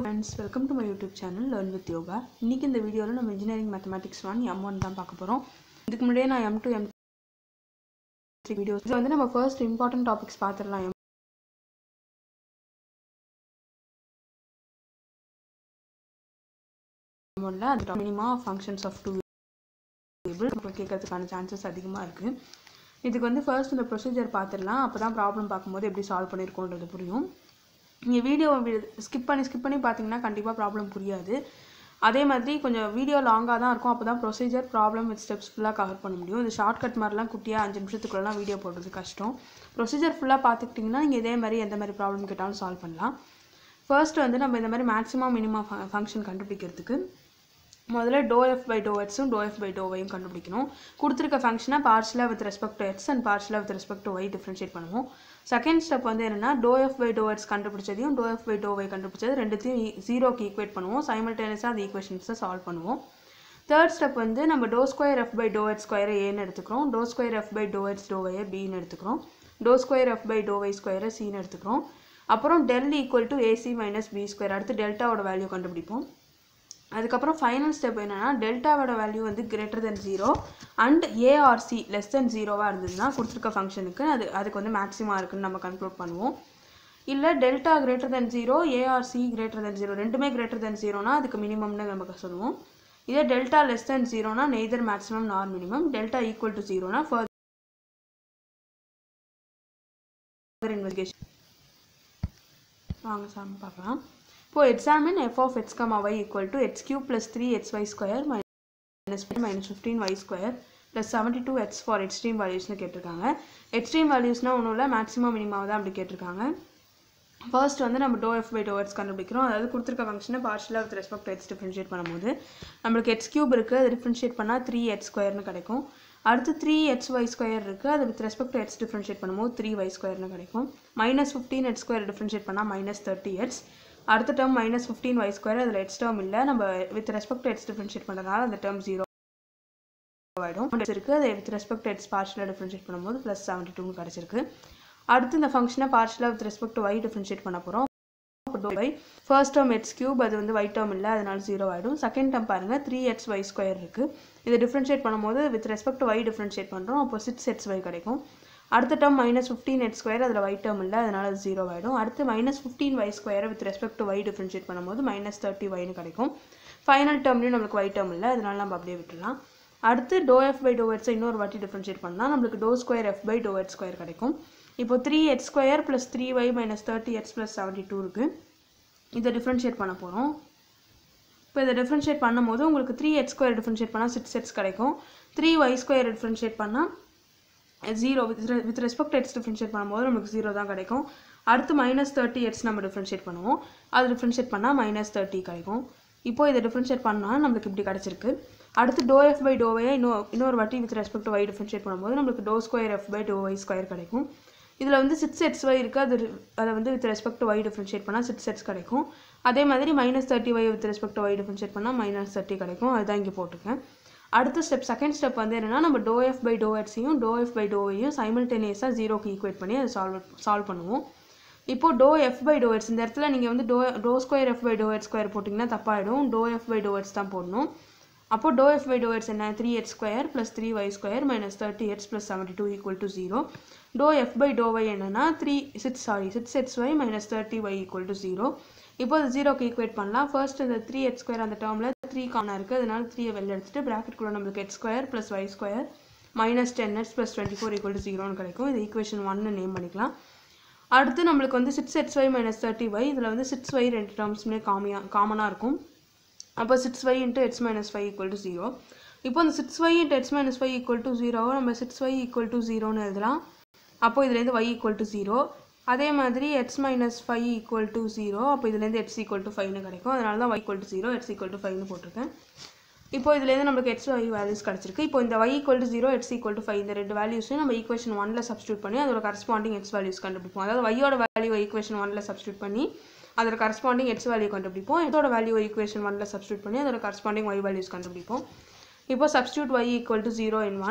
friends welcome to my YouTube channel learn with Yoga இன்றைக்கி இந்த வீடியோவில் நம்ம engineering mathematics one M one தான் பார்க்க போகிறோம் இதுக்கு முன்னாடியே நான் M two M three videos இதில் வந்து நம்ம ஃபர்ஸ்ட் இம்பார்ட்டன்ட் டாபிக்ஸ் பார்த்துடலாம் எம் ஒன்ல அது minima functions of two variable கேட்கறதுக்கான சான்சஸ் அதிகமாக இருக்குது இதுக்கு வந்து ஃபர்ஸ்ட் இந்த ப்ரொசீஜர் பார்த்துடலாம் அப்போ தான் ப்ராப்ளம் பார்க்கும்போது எப்படி சால்வ் பண்ணியிருக்கோன்றது புரியும் நீங்கள் வீடியோவை ஸ்கிப் பண்ணி ஸ்கிப் பண்ணி பார்த்தீங்கன்னா கண்டிப்பாக ப்ராப்ளம் புரியாது அதே மாதிரி கொஞ்சம் வீடியோ லாங்காக தான் இருக்கும் அப்போ தான் ப்ரொசீஜர் ப்ராப்ளம் வித் ஸ்டெப்ஸ் ஃபுல்லாக கவர் பண்ண முடியும் இது ஷார்ட்கட் மாதிரிலாம் குட்டியாக அஞ்சு நிமிஷத்துக்குள்ளலாம் வீடியோ போடுறது கஷ்டம் ப்ரொசீஜர் ஃபுல்லாக பார்த்துக்கிட்டிங்கன்னா நீங்கள் இதே மாதிரி எந்த மாதிரி ப்ராப்ளம் கேட்டாலும் சால்வ் பண்ணலாம் ஃபர்ஸ்ட் வந்து நம்ம இந்த மாதிரி மேக்ஸிமம் மினிமம் ஃபங்க்ஷன் கண்டுபிடிக்கிறதுக்கு முதல்ல டோ எஃப் பை டோ எட்ஸும் டோ எஃப் பை டோ ஒய்யும் கண்டுபிடிக்கணும் கொடுத்துருக்க ஃபங்க்ஷனை பார்ஷலாக with respect to X and பார்ஷலாக with respect to Y differentiate பண்ணுவோம் செகண்ட் ஸ்டெப் வந்து என்னென்னா doe F by to X கண்டுபிடிச்சதையும் doe F by to Y கண்டுபிடிச்சது ரெண்டுத்தையும் ஜீரோக்கு ஈக்குவேட் பண்ணுவோம் சைமல்டேனியஸாக அந்த ஈக்குவேஷன்ஸை சால்வ் பண்ணுவோம் தேர்ட் ஸ்டெப் வந்து நம்ம doe square F by to எட் ஸ்கொயரை ஏன்னு எடுத்துக்கிறோம் doe square F by to எட்ஸ் doe ஒய்யை பின்னு எடுத்துக்கிறோம் doe square F by to Y ஸ்கொயரை சின்னு எடுத்துக்கிறோம் அப்புறம் del equal to AC minus B square அடுத்து டெல்டாவோட வேல்யூ கண்டுபிடிப்போம் அதுக்கப்புறம் ஃபைனல் ஸ்டெப் என்னென்னா டெல்டாவோட வேல்யூ வந்து greater than zero and A or C less than ஜீரோவாக இருந்ததுன்னா கொடுத்துருக்க ஃபங்க்ஷனுக்கு அது அதுக்கு வந்து மேக்ஸிமாக இருக்குன்னு நம்ம கன்க்ளூட் பண்ணுவோம் இல்லை delta greater than zero A or C greater than zero ரெண்டுமே கிரேட்டர் தென் ஜீரோனா அதுக்கு மினிமம்னு நமக்கு சொல்லுவோம் இதே டெல்டா லெஸ் தென் ஜீரோனா neither maximum nor minimum delta equal to ஜீரோனா ஃபர்தர் இன்வெஸ்டிகேஷன் வாங்க சாமி பார்க்கலாம் இப்போ examine F of X comma Y equal to X cube plus three X Y square minus minus fifteen Y square plus seventy two X for extreme வேல்யூஸ்னு கேட்டிருக்காங்க extreme வேல்யூஸ்னால் ஒன்றும் இல்லை maximum மினிமாவை தான் அப்படி கேட்டிருக்காங்க ஃபர்ஸ்ட் வந்து நம்ம to F by to X கண்டுபிடிக்கிறோம் அதாவது கொடுத்துருக்க ஃபங்க்ஷனை பார்ஷலாக வித் ரெஸ்பெக்ட் எட்ஸ் டிஃப்ரென்ஷியேட் பண்ணும்போது நம்மளுக்கு எக்ஸ் கியூப் இருக்குது அது டிஃப்ரென்ஷியேட் பண்ணால் த்ரீ எட்ஸ் ஸ்கொயர்னு கிடைக்கும் அடுத்து த்ரீ எட்ஸ் ஒய் ஸ்கொயர் இருக்குது அது வித் ரெஸ்பெக்ட் எட்ஸ் டிஃப்ரென்ஷியேட் பண்ணும்போது த்ரீ ஒய் ஸ்கொயர்னு கிடைக்கும் minus fifteen X square differentiate பண்ணால் மைனஸ் தேர்ட்டி எட்ஸ் அடுத்த term minus fifteen Y square அதில் எட்ஸ் டேர்ம் இல்லை நம்ம வித் ரெஸ்பெக்ட் எட்ஸ் டிஃப்ரென்ஷியேட் பண்ணுறதுனால அந்த டேர்ம் ஜீரோ ஆகிடும் இருக்குது அதை வித் ரெஸ்பெக்ட் எட்ஸ் பார்ஷலாக டிஃப்ரென்ஷியேட் பண்ணும்போது ப்ளஸ் செவன்ட்டி டூ கிடச்சிருக்கு அடுத்து இந்த ஃபங்க்ஷனை பார்ஷலாக with respect to Y differentiate பண்ண போகிறோம் by first term X cube அது வந்து ஒய் டேர்ம் இல்லை அதனால ஜீரோ ஆகிடும் செகண்ட் டேர்ம் பாருங்கள் த்ரீ எட்ஸ் ஒய் ஸ்கொயர் இருக்குது இதை டிஃப்ரென்ஷியேட் பண்ணும்போது with respect to Y differentiate பண்ணுறோம் அப்போ சிக்ஸ் எட்ஸ் ஒய் கிடைக்கும் அடுத்த டேர்ம் மைனஸ் ஃபிஃப்டீன் எட் ஸ்கொயர் அதில் ஒய் டேர்ம் இல்லை அதனால அது ஜீரோ ஆகிடும் அடுத்து மைனஸ் ஃபிஃப்டீன் ஒய் ஸ்கொயரை with respect to Y differentiate பண்ணும்போது மைனஸ் தேர்ட்டி ஒய்னு கிடைக்கும் ஃபைனல் டேர்ம்லேயும் நம்மளுக்கு ஒய் டேர்ம் இல்லை அதனால நம்ம அப்படியே விட்டுலாம் அடுத்து டோ எஃப் பை டோ எட்ஸை இன்னொரு வாட்டி டிஃப்ரென்ஷியேட் பண்ணால் நம்மளுக்கு doh square F by to எட் ஸ்கொயர் கிடைக்கும் இப்போ த்ரீ எட் square plus three y minus thirty x plus seventy two இருக்குது இதை டிஃப்ரென்ஷியேட் பண்ண போகிறோம் இப்போ இதை டிஃப்ரென்ஷியேட் பண்ணும்போது உங்களுக்கு த்ரீ எட் ஸ்கொயர் டிஃப்ரென்ஷியேட் பண்ணால் சிக்ஸ் எட்ஸ் கிடைக்கும் த்ரீ ஒய் ஸ்கொயர் டிஃப்ரென்ஷியேட் பண்ணால் zero with with respect எட்ஸ் differentiate பண்ணும்போது நமக்கு ஜீரோ தான் கிடைக்கும் அடுத்து மைனஸ் தேர்ட்டி எட்ஸ் நம்ம டிஃப்ரென்ஷியேட் பண்ணுவோம் அது டிஃப்ரென்ஷியேட் பண்ணால் மைனஸ் தேர்ட்டி கிடைக்கும் இப்போ இதை டிஃப்ரென்ஷியேட் பண்ணால் நம்மளுக்கு இப்படி கிடச்சிருக்கு அடுத்து டோ எஃப் பை டோவையை இன்னொரு இன்னொரு வாட்டி வித் ரெஸ்பெக்ட் ஒய் டிஃப்ரென்ஷியேட் பண்ணும்போது நம்மளுக்கு doh square F by to y square கிடைக்கும் இதில் வந்து சிக்ஸ் எட்ஸ் ஒய் இருக்குது அது அதை வந்து வித் ரெஸ்பெக்ட் ஒய் டிஃப்ரென்ஷியேட் பண்ணால் சிக்ஸ் எட்ஸ் கிடைக்கும் அதே மாதிரி minus thirty y with respect y differentiate பண்ணால் மைனஸ் தேர்ட்டி கிடைக்கும் அதுதான் இங்கே போட்டிருக்கேன் அடுத்த ஸ்டெப் செகண்ட் ஸ்டெப் வந்து என்னென்னா நம்ம டோ எஃப் பை டோ எட்ஸையும் டோ எஃப் பை டோவையும் சைமல்டேனியஸாக ஜீரோக்கு ஈக்குவேட் பண்ணி அதை சால்வ் சால்வ் பண்ணுவோம் இப்போது doh F by to x இந்த இடத்துல நீங்கள் வந்து doh doh square F by to எட் ஸ்கொயர் போட்டிங்கன்னா தப்பாயிடும் doh F by to x தான் போடணும் அப்போ doh F by to x என்ன த்ரீ எட் square plus three y square minus thirty x plus seventy two equal to zero to F by to y என்னன்னா three six sorry six எட்ஸ் y minus thirty y equal to zero இப்போ அது ஜீரோக்கு equate பண்ணலாம் first இந்த three எட் square அந்த டேர்மில் three காமனாக இருக்குது அதனால த்ரீயை வெளில எடுத்துட்டு ப்ராக்கெட்குள்ளே நம்மளுக்கு எட் square plus y square minus ten x plus twenty four equal to ஜீரோன்னு கிடைக்கும் இது ஈக்குவேஷன் ஒன்னு நேம் பண்ணிக்கலாம் அடுத்து நம்மளுக்கு வந்து six எட்ஸ் y minus thirty y இதில் வந்து சிக்ஸ் ஒய் ரெண்டு டேர்ம்ஸுமே காமியாக காமனாக இருக்கும் அப்போ six y into x minus five equal to zero இப்போ இந்த six y into x minus five equal to ஜீரோவை நம்ம சிக்ஸ் ஒய் ஈக்குவல் டு ஜீரோன்னு எழுதலாம் அப்போ இதுலேருந்து ஒய் ஈக்குவல் டு ஜீரோ அதே மாதிரி x minus five equal to zero அப்போ இதுலேருந்து எட்ஸ் ஈக்குவல் டு ஃபைவ்னு கிடைக்கும் அதனால தான் y equal to zero x equal to ஃபைவ்னு போட்டிருக்கேன் இப்போ இதுலேருந்து நம்மளுக்கு எட்ஸ் ஒய் வேல்யூஸ் கிடச்சிருக்கு இப்போ இந்த y equal to zero x equal to five இந்த ரெண்டு வேல்யூஸையும் நம்ம ஈக்குவேஷன் ஒனில் சப்ஸ்டியூட் பண்ணி அதோட கரஸ்பாண்டிங் எட்ஸ் வேல்யூஸ் கண்டுபிடிப்போம் அதாவது ஒய்யோட வேல்யூ ஈக்குவேஷன் ஒனில் சப்ஸ்டியூட் பண்ணி அதோட கரஸ்பாண்டிங் எட்ஸ் வேல்யூ கண்டுபிடிப்போம் இதோட வேல்யூ ஈக்குவேஷன் ஒனில் சப்ஸ்டியூட் பண்ணி அதோட கரஸ்பாண்டிங் ஒய் வேல்யூஸ் கண்டுபிடிப்போம் இப்போ substitute y equal to zero in one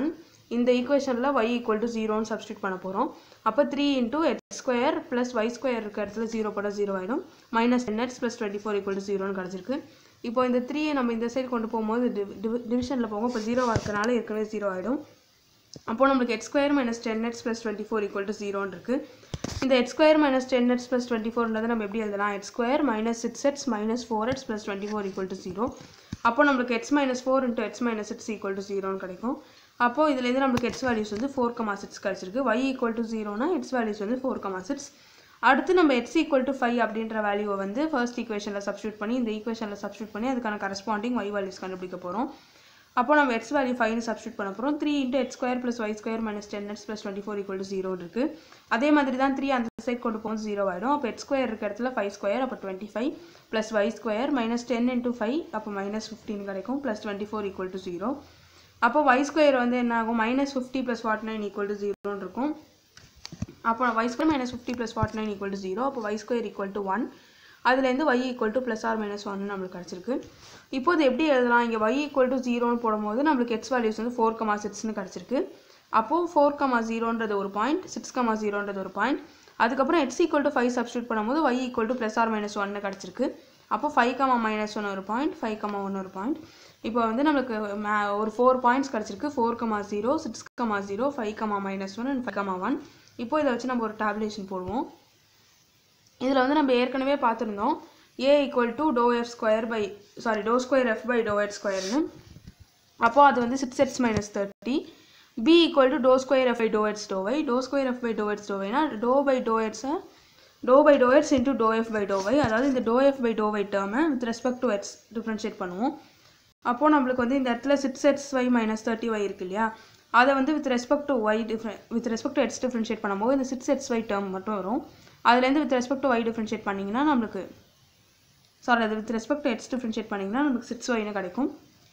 இந்த ஈக்குவேஷனில் ஒய் ஈக்குவல் டு ஜீரோன்னு சப்ஸ்டியூட் பண்ண போகிறோம் அப்போ three into x square plus y square இருக்க இடத்துல ஜீரோ போட்டால் ஜீரோ ஆகிடும் minus ten x plus twenty four equal to ஜீரோன்னு கிடச்சிருக்கு இப்போ இந்த த்ரீயை நம்ம இந்த சைடு கொண்டு போகும்போது டிவிஷனில் போகும் இப்போ ஜீரோ இருக்கனால ஏற்கனவே ஜீரோ ஆகிடும் அப்போ நம்மளுக்கு x square minus ten x plus twenty four equal to ஜீரோன்னு இருக்குது இந்த x square minus ten x plus twenty ஃபோர்ன்றதை நம்ம எப்படி எழுதலாம் x square minus six x minus four x plus twenty four equal to zero அப்போ நம்மளுக்கு x minus four into x minus six equal to ஜீரோன்னு கிடைக்கும் அப்போ இதுலேருந்து நம்மளுக்கு எக்ஸ் வேல்யூஸ் வந்து ஃபோர் கமா சிக்ஸ் கிடச்சிருக்கு ஒய் ஈக்குவல் டு ஜீரோனா எக்ஸ் வேல்யூஸ் வந்து ஃபோர் கமா சிக்ஸ் அடுத்து நம்ம எக்ஸ் ஈக்குவல் டு ஃபைவ் அப்படின்ற வேல்யூவை வந்து ஃபர்ஸ்ட் ஈக்குவேஷனில் சப்ஸ்டியூட் பண்ணி இந்த ஈக்குவேஷனில் சப்ஸ்டியூட் பண்ணி அதுக்கான கரஸ்பாண்டிங் ஒய் வேல்யூஸ் கண்டுபிடிக்க போகிறோம் அப்போ நம்ம எக்ஸ் வேல்யூ ஃபைவ்னு சப்ஸ்டியூட் பண்ண போகிறோம் three into x square plus y square minus ten x plus twenty four equal to zero இருக்குது அதே மாதிரி தான் த்ரீ அந்த சைட் கொண்டு போகும் ஜீரோ ஆகிடும் அப்போ எக்ஸ் ஸ்கொயர் இருக்க இடத்துல ஃபைவ் ஸ்கொயர் அப்போ twenty five plus y square minus ten into five அப்போ மைனஸ் ஃபிஃப்டின் கிடைக்கும் plus twenty four equal to zero அப்போ ஒய் ஸ்கொயர் வந்து என்ன ஆகும் minus fifty plus forty nine equal to ஜீரோன்னு இருக்கும் அப்போ y square minus fifty plus forty nine equal to zero அப்போ y square equal to one அதுலேருந்து y equal to plus or minus one நம்மளுக்கு கிடச்சிருக்கு இப்போ இது எப்படி எழுதலாம் இங்கே ஒய் ஈக்குவல் டு ஜீரோன்னு போடும்போது நம்மளுக்கு எக்ஸ் வேல்யூஸ் வந்து ஃபோர் கமா சிக்ஸ்னு கிடச்சிருக்கு அப்போது ஃபோர் கமா ஜீரோன்றது ஒரு பாயிண்ட் சிக்ஸ் கமா ஜீரோன்றது ஒரு பாயிண்ட் அதுக்கப்புறம் x equal to five substitute பண்ணும்போது y equal to plus or minus ஒன்னு கிடச்சிருக்கு அப்போ ஃபைவ் கமா மைனஸ் ஒன் ஒரு பாயிண்ட் ஃபைவ் கமா ஒன் ஒரு பாயிண்ட் இப்போ வந்து நம்மளுக்கு மே ஒரு ஃபோர் பாயிண்ட்ஸ் கிடச்சிருக்கு four comma zero six comma zero five comma minus one and five comma one இப்போ இதை வச்சு நம்ம ஒரு டேப்லேஷன் போடுவோம் இதில் வந்து நம்ம ஏற்கனவே பார்த்துருந்தோம் A equal to doh f square by sorry doh square F by to எட் ஸ்கொயர்னு அப்போது அது வந்து six x minus thirty B equal to doh square F by to எட்ஸ் doh y doh square F by to எட்ஸ் doh வைனா doh by doh எட்ஸை doh by to x into doh F by to y அதாவது இந்த டோ F by to வை டேர்மை with respect to x differentiate பண்ணுவோம் அப்போது நம்மளுக்கு வந்து இந்த இடத்துல six x y minus thirty y இருக்கு இல்லையா அதை வந்து with respect to y different with respect to x differentiate பண்ணும்போது இந்த சிக்ஸ் எக்ஸ் ஒய் டேர்ம் மட்டும் வரும் அதுலேருந்து with respect to Y differentiate பண்ணிங்கன்னா நம்மளுக்கு சாரி அது with respect to x differentiate பண்ணிங்கன்னா நமக்கு சிக்ஸ் ஒய்னு கிடைக்கும்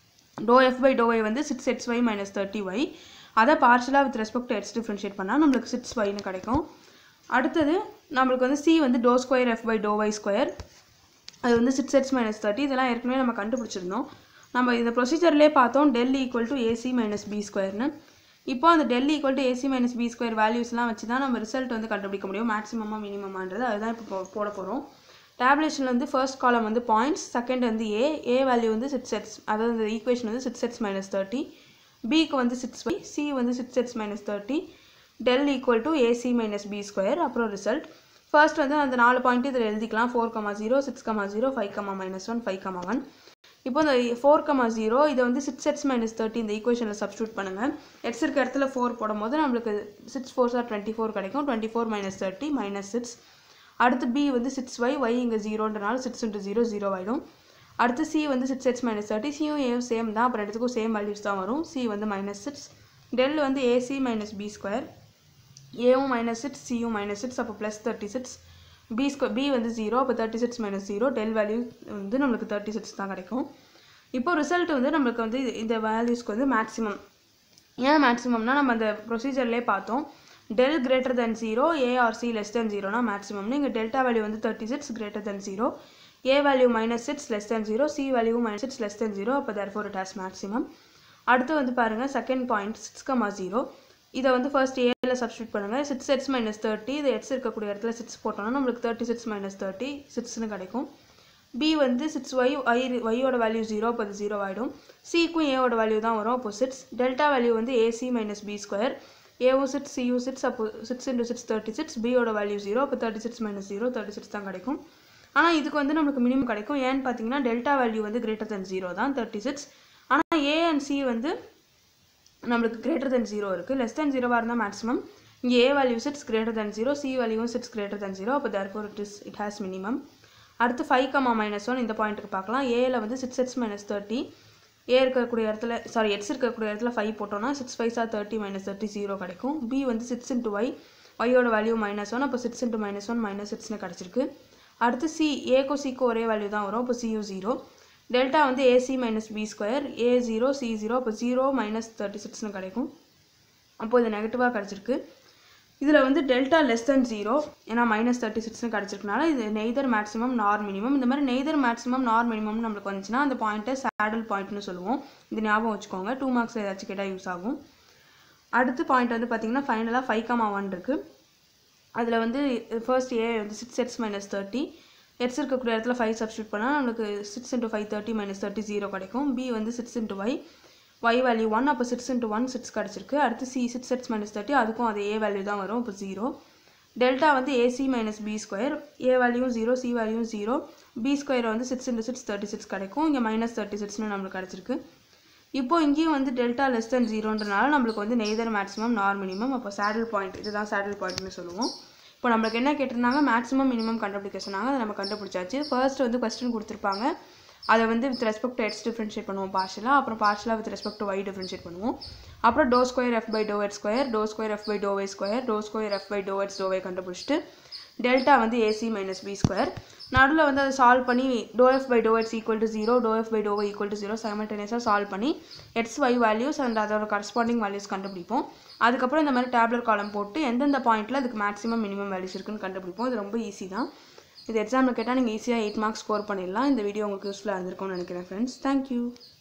doh F by to y வந்து six x y minus thirty y அதை பார்ஷலாக with respect to x differentiate பண்ணால் நம்மளுக்கு சிக்ஸ் ஒய்னு கிடைக்கும் அடுத்தது நம்மளுக்கு வந்து சி வந்து doh square F by to y square அது வந்து சிக்ஸ் எக்ஸ் மைனஸ் தேர்ட்டி இதெல்லாம் ஏற்கனவே நம்ம கண்டுபிடிச்சிருந்தோம் நம்ம இந்த ப்ரொசீஜர்லேயே பார்த்தோம் del equal to AC minus B ஸ்கொயர்னு இப்போ அந்த del equal to AC minus B square வேல்யூஸ்லாம் வச்சு தான் நம்ம ரிசல்ட் வந்து கண்டுபிடிக்க முடியும் மேக்ஸிமமாக மினிமமான்றது அதுதான் இப்போ போ- போட போகிறோம் டேப்லேஷனில் வந்து ஃபர்ஸ்ட் காலம் வந்து பாயிண்ட்ஸ் செகண்ட் வந்து ஏ ஏ வேல்யூ வந்து சிக்ஸ் செட்ஸ் அதாவது இந்த ஈக்குவேஷன் வந்து சிக்ஸ் செட்ஸ் மைனஸ் தேர்ட்டி பிக்கு வந்து சிக்ஸ் ஒய் சி வந்து சிக்ஸ் செட்ஸ் minus thirty del equal to AC minus B square அப்புறம் ரிசல்ட் ஃபர்ஸ்ட் வந்து அந்த நாலு பாயிண்ட் இதில் எழுதிக்கலாம் four comma zero six comma zero five comma minus one five comma one இப்போ இந்த ஃபோர் கமா ஜீரோ இதை வந்து சிக்ஸ் எக்ஸ் மைனஸ் தேர்ட்டி இந்த ஈக்குவேஷனில் சப்ஸ்டியூட் பண்ணுங்கள் எக்ஸ் இருக்க இடத்துல ஃபோர் போடும்போது நம்மளுக்கு சிக்ஸ் ஃபோர் சார் டுவெண்ட்டி ஃபோர் கிடைக்கும் twenty four minus thirty minus six அடுத்து பி வந்து சிக்ஸ் ஒய் ஒய் இங்கே ஜீரோன்றனால சிக்ஸ் இன்ட்டு ஜீரோ ஜீரோ ஆகிடும் அடுத்து சி வந்து சிக்ஸ் எக்ஸ் மைனஸ் தேர்ட்டி சியும் ஏவும் சேம் தான் அப்புறம் ரெண்டுத்துக்கும் சேம் வேல்யூஸ் தான் வரும் சி வந்து மைனஸ் சிக்ஸ் டெல் வந்து ஏசி மைனஸ் பி ஸ்கொயர் ஏவும் மைனஸ் சிக்ஸ் சியும் மைனஸ் சிக்ஸ் அப்போ plus thirty six B square B வந்து ஜீரோ அப்போ thirty six minus zero del value வந்து நம்மளுக்கு தேர்ட்டி சிக்ஸ் தான் கிடைக்கும் இப்போ ரிசல்ட் வந்து நம்மளுக்கு வந்து இது- இந்த வேல்யூஸ்க்கு வந்து மேக்ஸிமம் ஏன் மேக்ஸிமம்னா நம்ம அந்த ப்ரொசீஜர்லேயே பார்த்தோம் del greater than zero A or C less than ஜீரோனா மேக்ஸிமம்னு இங்கே டெல்டா வேல்யூ வந்து thirty six greater than zero A value minus six less than zero C value minus six less than zero அப்போ therefore it has maximum அடுத்து வந்து பாருங்கள் second point six comma zero இதை வந்து first ஏல substitute பண்ணுங்கள் six x minus thirty இது x இருக்கக்கூடிய இடத்துல சிக்ஸ் போட்டோம்னா நம்மளுக்கு தேர்ட்டி சிக்ஸ் மைனஸ் தேர்ட்டி சிக்ஸ்னு கிடைக்கும் பி வந்து சிக்ஸ் ஒய் ஒய் ஒய்யோட வேல்யூ ஜீரோ அப்போ அது ஜீரோ ஆகிடும் சிக்கும் ஏவோட வேல்யூ தான் வரும் அப்போ சிக்ஸ் டெல்டா வேல்யூ வந்து ஏசி மைனஸ் பி ஸ்கொயர் ஏவும் சிக்ஸ் சியூ சிக்ஸ் அப்போ six into six thirty six பியோட வேல்யூ ஜீரோ அப்போ thirty six minus zero thirty six தான் கிடைக்கும் ஆனால் இதுக்கு வந்து நமக்கு மினிமம் கிடைக்கும் ஏன்னு பார்த்தீங்கன்னா டெல்டா வேல்யூ வந்து கிரேட்டர் தென் ஜீரோ தான் தேர்ட்டி சிக்ஸ் ஆனால் ஏ அண்ட் சி வந்து நம்மளுக்கு கிரேட்டர் தென் ஜீரோ இருக்குது லெஸ் தென் ஜீரோவாக இருந்தால் மேக்ஸிமம் இங்கே A value six greater than zero C வேல்யூவும் சிக்ஸ் கிரேட்டர் தென் ஜீரோ அப்போ therefore it is it has minimum அடுத்து ஃபைவ் கமா மைனஸ் ஒன் இந்த பாயிண்ட்டுக்கு பார்க்கலாம் ஏல வந்து six x minus thirty A இருக்கக்கூடிய இடத்துல சாரி எக்ஸ் இருக்கக்கூடிய இடத்துல ஃபைவ் போட்டோம்னா சிக்ஸ் ஃபைவ் சார் தேர்ட்டி மைனஸ் தேர்ட்டி ஜீரோ கிடைக்கும் பி வந்து சிக்ஸ் இன்ட்டு ஒய் ஒய்யோட வேல்யூ மைனஸ் ஒன் அப்போ six into minus one minus சிக்ஸ்னு கிடச்சிருக்கு அடுத்து சி ஏக்கும் சிக்கும் ஒரே வேல்யூ தான் வரும் அப்போ சியும் ஜீரோ டெல்டா வந்து AC minus B square A zero C zero அப்போ ஜீரோ மைனஸ் தேர்ட்டி சிக்ஸ்னு கிடைக்கும் அப்போ இது நெகட்டிவாக கிடச்சிருக்கு இதில் வந்து டெல்டா லெஸ் தென் ஜீரோ ஏன்னா மைனஸ் தேர்ட்டி சிக்ஸ்னு கிடச்சிருக்கனால இது நெய்தர் மேக்ஸிமம் நார் மினிமம் இந்த மாதிரி நெய்தர் மேக்ஸிமம் நார் மினிமம் நம்மளுக்கு வந்துச்சுன்னா அந்த பாயிண்ட்டை சேடல் பாயிண்ட்னு சொல்லுவோம் இது ஞாபகம் வச்சுக்கோங்க டூ மார்க்ஸ் ஏதாச்சும் கேட்டால் யூஸ் ஆகும் அடுத்த பாயிண்ட் வந்து பார்த்தீங்கன்னா ஃபைனலாக ஃபைவ் கமா ஒன் இருக்குது அதில் வந்து ஃபர்ஸ்ட் ஏ வந்து six x minus thirty x இருக்கக்கூடிய இடத்துல ஃபைவ் சப்ஸ்டியூட் பண்ணால் நம்மளுக்கு six into five thirty minus thirty zero கிடைக்கும் பி வந்து six into y y value one அப்போ சிக்ஸ் இன்ட்டு ஒன் சிக்ஸ் கிடச்சிருக்கு அடுத்து c six x minus thirty அதுக்கும் அது ஏ வேல்யூ தான் வரும் இப்போ ஜீரோ டெல்டா வந்து AC minus B square a value zero C value zero b square வந்து six into six thirty six கிடைக்கும் இங்கே மைனஸ் தேர்ட்டி சிக்ஸ்னு நம்மளுக்கு கிடச்சிருக்கு இப்போ இங்கேயும் வந்து டெல்டா லெஸ் தென் ஜீரோன்றனால நம்மளுக்கு வந்து நெய்தர் மேக்ஸிமம் நார் மினிமம் அப்போ சேடில் பாயிண்ட் இதுதான் சேடில் பாயிண்ட்னு சொல்லுவோம் இப்போ நம்மளுக்கு என்ன கேட்டிருந்தாங்க மேக்ஸிமம் மினிமம் கண்டுபிடிக்க சொன்னாங்க அதை நம்ம கண்டுபிடிச்சாச்சு ஃபர்ஸ்ட் வந்து கொஸ்டின் கொடுத்துருப்பாங்க அதை வந்து with respect to x differentiate பண்ணுவோம் பார்ஷலாக அப்புறம் பார்ஷலாக with respect to Y differentiate பண்ணுவோம் அப்புறம் do square F by to எட் square do square F by to y square do square F by to எட்ஸ் do y கண்டுபிடிச்சிட்டு டெல்டா வந்து AC minus B square நடுவில் வந்து அதை சால்வ் பண்ணி do F by to x equal to zero to F by to y equal to zero சைமல்டேனியஸாக solve பண்ணி x y values and அதோட corresponding values கண்டுபிடிப்போம் அதுக்கப்புறம் இந்த மாதிரி டேப்லெட் காலம் போட்டு எந்தெந்த பாயிண்ட்டில் அதுக்கு மேக்ஸிமம் மினிமம் வேல்யூஸ் இருக்குன்னு கண்டுபிடிப்போம் இது ரொம்ப ஈஸி தான் இது எக்ஸாமில் கேட்டால் நீங்கள் ஈஸியாக எயிட் மார்க்ஸ் ஸ்கோர் பண்ணிடலாம் இந்த வீடியோ உங்களுக்கு யூஸ்ஃபுல்லாக இருந்திருக்கும்னு நினைக்கிறேன் ஃப்ரெண்ட்ஸ் தேங்க்யூ